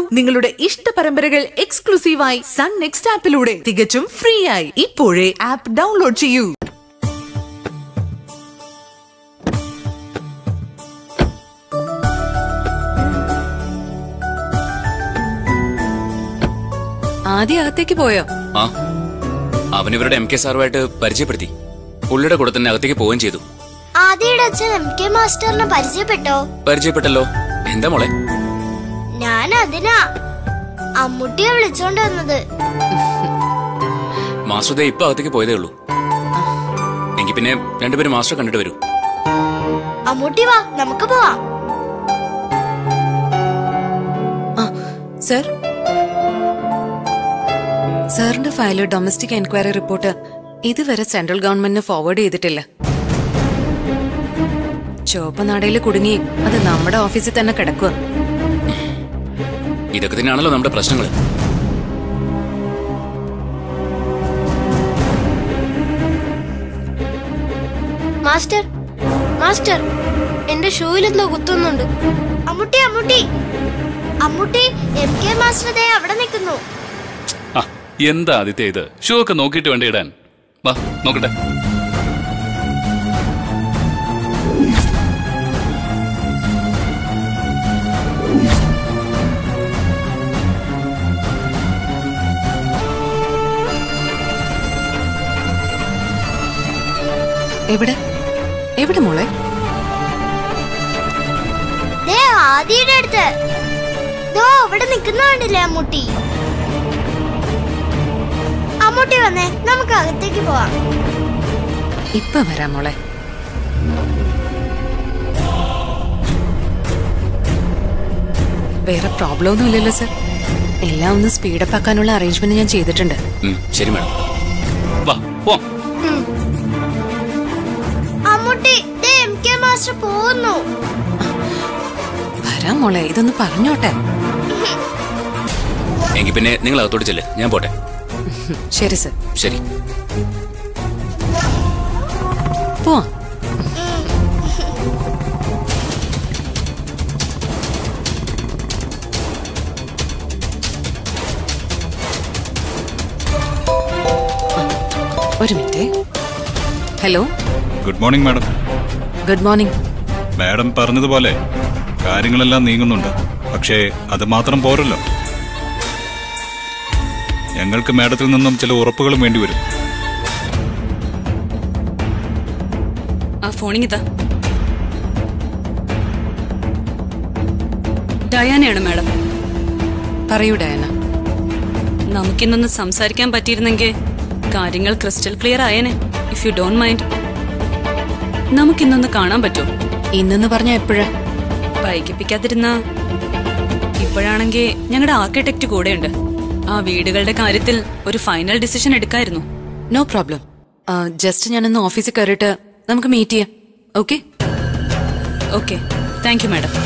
നിങ്ങളുടെ ഇഷ്ട പരമ്പരകൾ എക്സ്ക്ലൂസീവായി സൺ നെക്സ്റ്റ് ആപ്പിലൂടെ തികച്ചും ഫ്രീ ആയി ഇപ്പോഴേ ആപ്പ് ഡൗൺലോഡ് ചെയ്യൂ ആദ്യം അകത്തേക്ക് പോയോ ആ അവൻ ഇവരുടെ എം കെ സാറുമായിട്ട് പരിചയപ്പെടുത്തി പുള്ളിയുടെ കൂടെ തന്നെ അകത്തേക്ക് പോവുകയും ചെയ്തു ആദ്യയുടെ അച്ഛൻ എം കെ മാസ്റ്ററിനെ പരിചയപ്പെട്ടോ പരിചയപ്പെട്ടല്ലോ എന്താ മോളെ ഞാൻ അതിനാ അമ്മുട്ടിയെ വിളിച്ചോണ്ട് വന്നത് മാസ്റ്റർ ദേ ഇപ്പൊ അകത്തേക്ക് പോയതേ ഉള്ളൂ എങ്കിൽ പിന്നെ രണ്ടുപേരും മാസ്റ്റർ കണ്ടിട്ട് വരൂ അമ്മൂട്ടി വാ നമുക്ക് പോവാം ആ സർ സാറിന്റെ ഫയല് ഡൊമസ്റ്റിക് എൻക്വയറി റിപ്പോർട്ട് ഇതുവരെ സെൻട്രൽ ഗവൺമെന്റിന് ഫോർവേഡ് ചെയ്തിട്ടില്ല ചുവപ്പ് നാടയിൽ കുടുങ്ങി അത് നമ്മുടെ ഓഫീസിൽ തന്നെ കിടക്കുക ഇതൊക്കെ തന്നെയാണല്ലോ നമ്മുടെ പ്രശ്നങ്ങൾ മാസ്റ്റർ മാസ്റ്റർ എന്റെ ഷൂയിൽ എന്തോ കുത്തുന്നുണ്ട് Ammutty Ammutty Ammutty M K master ദേ അവിടെ നിൽക്കുന്നു ആ എന്താ ആദിത്യ ഇത് ഷൂ ഒക്കെ നോക്കിയിട്ട് വേണ്ട ഇടാൻ വാ നോക്കട്ടെ എവിടെ എവിടെ മോളെ ദേ ആദിയുടെ അടുത്ത് ദോ അവിടെ നിൽക്കുന്ന കണ്ടില്ലേ അമ്മൂട്ടി അമ്മൂട്ടി വന്നേ നമുക്ക് അകത്തേക്ക് പോവാം ഇപ്പൊ വരാം മോളെ വേറെ പ്രോബ്ലം ഒന്നും ഇല്ലല്ലോ സർ എല്ലാം ഒന്ന് സ്പീഡപ്പ് ആക്കാനുള്ള അറേഞ്ച്മെന്റ് ഞാൻ ചെയ്തിട്ടുണ്ട് ഉം, ശരി മാഡം വാ പോ അമ്മൂട്ടി ദേ എം കെ മാസ്റ്റർ പോകുന്നു വരാം മോളെ ഇതൊന്ന് പറഞ്ഞോട്ടെ എങ്കിൽ പിന്നെ നിങ്ങൾ അകത്തോട്ട് ചെല്ല് ഞാൻ പോട്ടെ ശരി സർ ശരി പോവാം ഒരു minute hello good morning madam good morning madam പറഞ്ഞതുപോലെ കാര്യങ്ങളെല്ലാം നീങ്ങുന്നുണ്ട് പക്ഷേ അത് മാത്രം പോരല്ലോ ഞങ്ങൾക്ക് മാഡത്തിൽ നിന്നും ചില ഉറപ്പുകളും വേണ്ടിവരും ആ ഫോണിങ് ഇതാ ഡയാനയാണ് മാഡം പറയൂ ഡയന നമുക്കിന്നൊന്ന് സംസാരിക്കാൻ പറ്റിയിരുന്നെങ്കിൽ കാര്യങ്ങൾ ക്രിസ്റ്റൽ ക്ലിയർ ആയേനെ ഇഫ് യു ഡോണ്ട് മൈൻഡ് നമുക്കിന്നൊന്ന് കാണാൻ പറ്റുമോ ഇന്നെന്ന് പറഞ്ഞ എപ്പോഴാ വൈകിപ്പിക്കാതിരുന്ന ഇപ്പോഴാണെങ്കിൽ ഞങ്ങളുടെ ആർക്കിടെക്ട് കൂടെയുണ്ട് ആ വീടുകളുടെ കാര്യത്തിൽ ഒരു ഫൈനൽ ഡിസിഷൻ എടുക്കായിരുന്നു നോ പ്രോബ്ലം ജസ്റ്റ് ഞാനൊന്ന് ഓഫീസിൽ കയറിയിട്ട് നമുക്ക് മീറ്റ് ചെയ്യാം okay okay thank you madam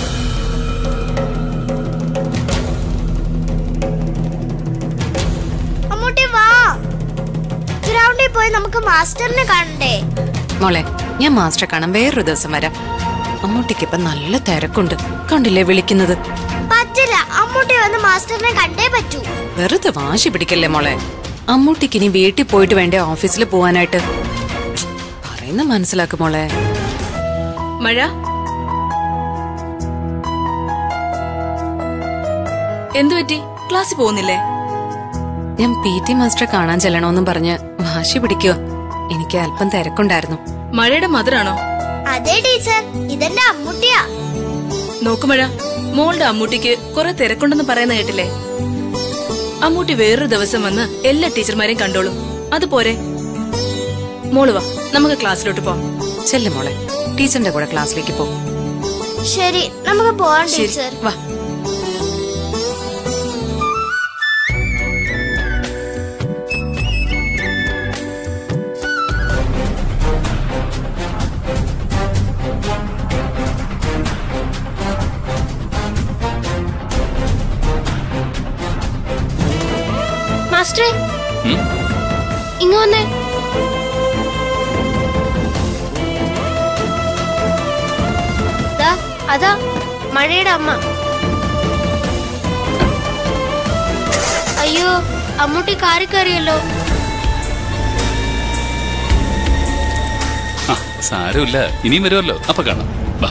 Ammutty വാ ഗ്രൗണ്ടിൽ പോയി നമുക്ക് മാസ്റ്ററിനെ കാണണ്ടേ മോളെ ഞാൻ മാസ്റ്ററെ കാണാൻ വേറൊരു ദിവസം വരാം അമ്മൂട്ടിക്ക് ഇപ്പൊ നല്ല തിരക്കുണ്ട് കണ്ടില്ലേ വിളിക്കുന്നത് പറ്റില്ല അമ്മൂട്ടി വന്ന് മാസ്റ്ററിനെ കണ്ടേ പറ്റൂ വെറുതെ വാശി പിടിക്കല്ലേ മോളെ അമ്മൂട്ടിക്ക് ഇനി വീട്ടിൽ പോയിട്ട് വേണ്ടേ ഓഫീസിൽ പോവാനായിട്ട് പറയുന്ന മനസ്സിലാക്കും മോളെ മഴ എന്തു പറ്റി ക്ലാസ്സിൽ പോകുന്നില്ലേ ഞാൻ പി ടി മാസ്റ്ററെ കാണാൻ ചെല്ലണോന്നും പറഞ്ഞ് വാശി പിടിക്കുക എനിക്ക് അല്പം തിരക്കുണ്ടായിരുന്നു മഴയുടെ മദറാണോ അതെ ടീച്ചർ ഇതെന്റെ അമ്മൂട്ടിയാ നോക്കു മഴ മോളുടെ അമ്മൂട്ടിക്ക് കുറെ തിരക്കുണ്ടെന്ന് പറയുന്ന കേട്ടില്ലേ അമ്മൂട്ടി വേറൊരു ദിവസം വന്ന് എല്ലാ ടീച്ചർമാരെയും കണ്ടോളൂ അതുപോരെ മോള് വാ നമുക്ക് ക്ലാസ്സിലോട്ട് പോവാം ചെല്ലു മോളെ ടീച്ചറിന്റെ കൂടെ ക്ലാസ്സിലേക്ക് പോ ശരി നമുക്ക് പോവാം ശരി ടീച്ചർ വാ മാസ്റ്ററെ ഉം? ഇങ്ങ് വന്നേ ദാ, അതാ മഴയുടെ അമ്മ അമ്മൂട്ടി കാറി കയറിയല്ലോ ആ സാരമില്ല ഇനിയും വരുമല്ലോ അപ്പൊ കാണാം വാ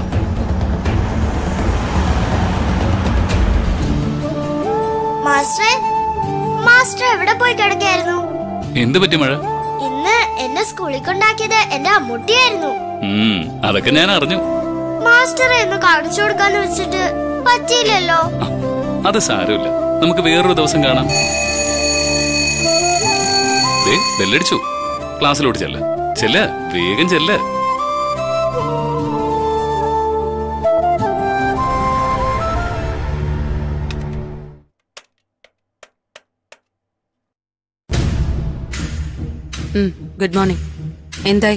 മാസ്റ്ററെ മാസ്റ്റർ എവിടെ പോയി കിടക്കായിരുന്നു എന്ത് പറ്റി മഴ ഇന്ന് എന്നെ സ്കൂളിൽ കൊണ്ടാക്കിയത് എന്റെ അമ്മൂട്ടിയായിരുന്നു ഉം അതൊക്കെ ഞാൻ അറിഞ്ഞു മാസ്റ്ററെ ഒന്ന് കാണിച്ചു കൊടുക്കാന്ന് വെച്ചിട്ട് പറ്റിയില്ലല്ലോ ആ, അത് സാരമില്ല നമുക്ക് വേറൊരു ദിവസം കാണാം ദേ ബെല്ലടിച്ചു ക്ലാസ്സിലോട്ട് ചെല്ല ചെല്ല വേഗം ചെല്ല ഗുഡ് മോർണിംഗ് എന്തായി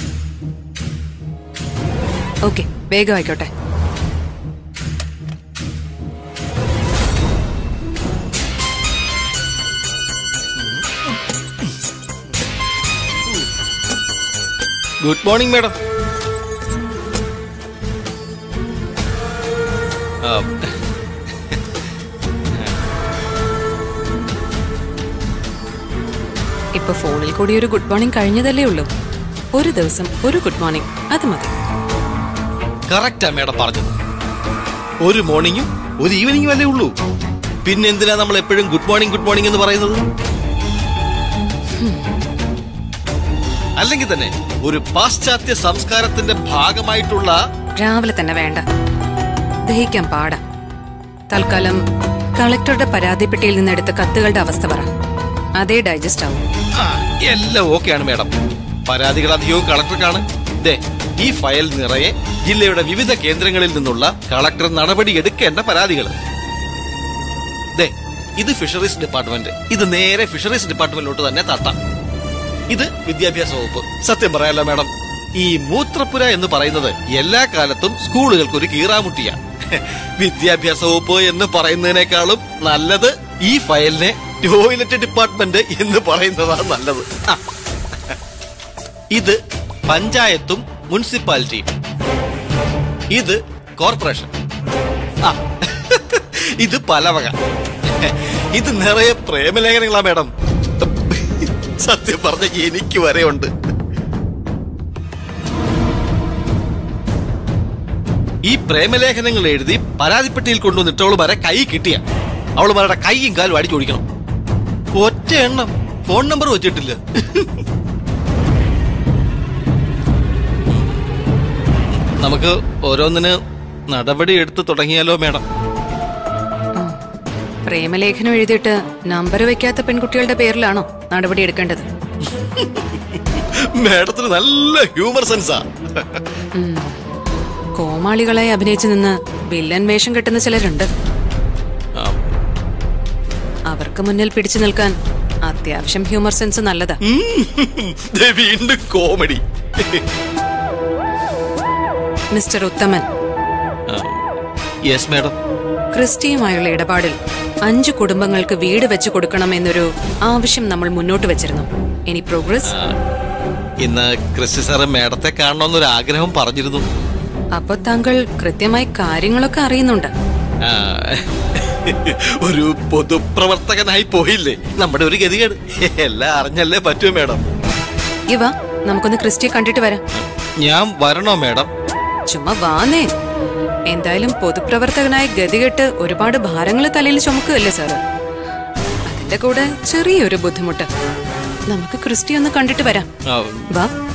ഓക്കെ വേഗം ആയിക്കോട്ടെ ഗുഡ് മോർണിംഗ് മാഡം ഇപ്പൊ ഫോണിൽ കൂടി ഒരു ഗുഡ് മോർണിംഗ് കഴിഞ്ഞതല്ലേ ഉള്ളൂ ഒരു ദിവസം ഒരു ഗുഡ് മോർണിംഗ് അത് മതി കറക്റ്റാ മാഡം പറഞ്ഞത് ഒരു മോർണിംഗും ഒരു ഈവനിങ്ങും അല്ലേ ഉള്ളൂ പിന്നെ എന്തിനാ നമ്മൾ എപ്പോഴും ഗുഡ് മോർണിംഗ് ഗുഡ് മോർണിംഗ് എന്ന് പറയുന്നത് അല്ലെങ്കിൽ തന്നെ ഒരു പാശ്ചാത്യ സംസ്കാരത്തിന്റെ ഭാഗമായിട്ടുള്ള രാവിലെ തന്നെ വേണ്ട ദഹിക്കാൻ പാടാ തൽക്കാലം കളക്ടറുടെ പരാതിപ്പെട്ടിയിൽ നിന്നെടുത്ത കത്തുകളുടെ അവസ്ഥ പറ അതേ ഡൈജസ്റ്റ് ആവും ആ, എല്ലാം ഓക്കെയാണ് മാഡം പരാതികൾ അധികവും കളക്ടർക്കാണ് ദേ ഈ ഫയൽ നിറയെ ജില്ലയുടെ വിവിധ കേന്ദ്രങ്ങളിൽ നിന്നുള്ള കളക്ടർ നടപടി എടുക്കേണ്ട പരാതികൾ ദേ ഇത് ഫിഷറീസ് ഡിപ്പാർട്ട്മെന്റ് ഇത് നേരെ ഫിഷറീസ് ഡിപ്പാർട്ട്മെന്റിലോട്ട് തന്നെ തട്ടാം ഇത് വിദ്യാഭ്യാസ വകുപ്പ് സത്യം പറയാലോ മാഡം ഈ മൂത്രപ്പുര എന്ന് പറയുന്നത് എല്ലാ കാലത്തും സ്കൂളുകൾക്ക് ഒരു കീറാമുട്ടിയ വിദ്യാഭ്യാസ വകുപ്പ് എന്ന് പറയുന്നതിനേക്കാളും നല്ലത് ഈ ഫയലിനെ ടോയ്ലറ്റ് ഡിപ്പാർട്ട്മെന്റ് എന്ന് പറയുന്നതാണ് നല്ലത് ആ. ഇത് പഞ്ചായത്തും മുനിസിപ്പാലിറ്റിയും ഇത് കോർപ്പറേഷൻ ആ ഇത് പലവക ഇത് നിറയെ പ്രേമലേഖനങ്ങളാ മാഡം സത്യം പറഞ്ഞ എനിക്ക് വരെ ഉണ്ട് ഈ പ്രേമലേഖനങ്ങൾ എഴുതി പരാതിപ്പെട്ടിയിൽ കൊണ്ടുവന്നിട്ട് അവള് വരെ കൈ കിട്ടിയ അവളുമാരുടെ കൈയും കാലും അടിച്ചോടിക്കണം ഒറ്റ എണ്ണം ഫോൺ നമ്പർ വെച്ചിട്ടില്ല നമുക്ക് ഓരോന്നിന് നടപടി എടുത്തു തുടങ്ങിയാലോ മേഡം പ്രേമലേഖനം എഴുതിയിട്ട് നമ്പർ വെക്കാത്ത പെൺകുട്ടികളുടെ പേരിലാണോ നടപടി എടുക്കേണ്ടത് മേഡത്തിന് നല്ല ഹ്യൂമർ സെൻസാ കോമാളികളായി അഭിനയിച്ചു നിന്ന് വില്ലൻ വേഷം കെട്ടുന്ന ചിലരുണ്ട് ആ, അവർക്ക് മുന്നിൽ പിടിച്ചു നിൽക്കാൻ അത്യാവശ്യം ഹ്യൂമർ സെൻസ് നല്ലതാ ദേ വീണ്ടും comedy mister Uthaman yes madam ക്രിസ്റ്റിയുമായുള്ള ഇടപാടിൽ അഞ്ചു കുടുംബങ്ങൾക്ക് വീട് വെച്ചു കൊടുക്കണം എന്നൊരു ആവശ്യം നമ്മൾ മുന്നോട്ട് വെച്ചിരുന്നു ഇനി പ്രോഗ്രസ് ഇന്ന് ക്രിസ്റ്റി സാറ് മേഡത്തെ കാണണമെന്നൊരു ആഗ്രഹം പറഞ്ഞിരുന്നു അപ്പൊ താങ്കൾ കൃത്യമായി കാര്യങ്ങളൊക്കെ അറിയുന്നുണ്ട് ആ, ഒരു പൊതുപ്രവർത്തകനായി പോയില്ലേ നമ്മുടെ ഒരു ഗതികേട് എല്ലാം അറിഞ്ഞല്ലേ പറ്റൂ മേഡം ഇവ നമുക്കൊന്ന് ക്രിസ്റ്റിയെ കണ്ടിട്ട് വരാം ഞാൻ വരണോ മേഡം ചുമ്മാ വാന്നേ എന്തായാലും പൊതുപ്രവർത്തകനായി ഗതികെട്ട് ഒരുപാട് ഭാരങ്ങൾ തലയിൽ ചുമക്കുകയല്ലേ സാറ് അതിന്റെ കൂടെ ചെറിയൊരു ബുദ്ധിമുട്ട് നമുക്ക് ക്രിസ്റ്റി ഒന്ന് കണ്ടിട്ട് വരാം ആ, വാ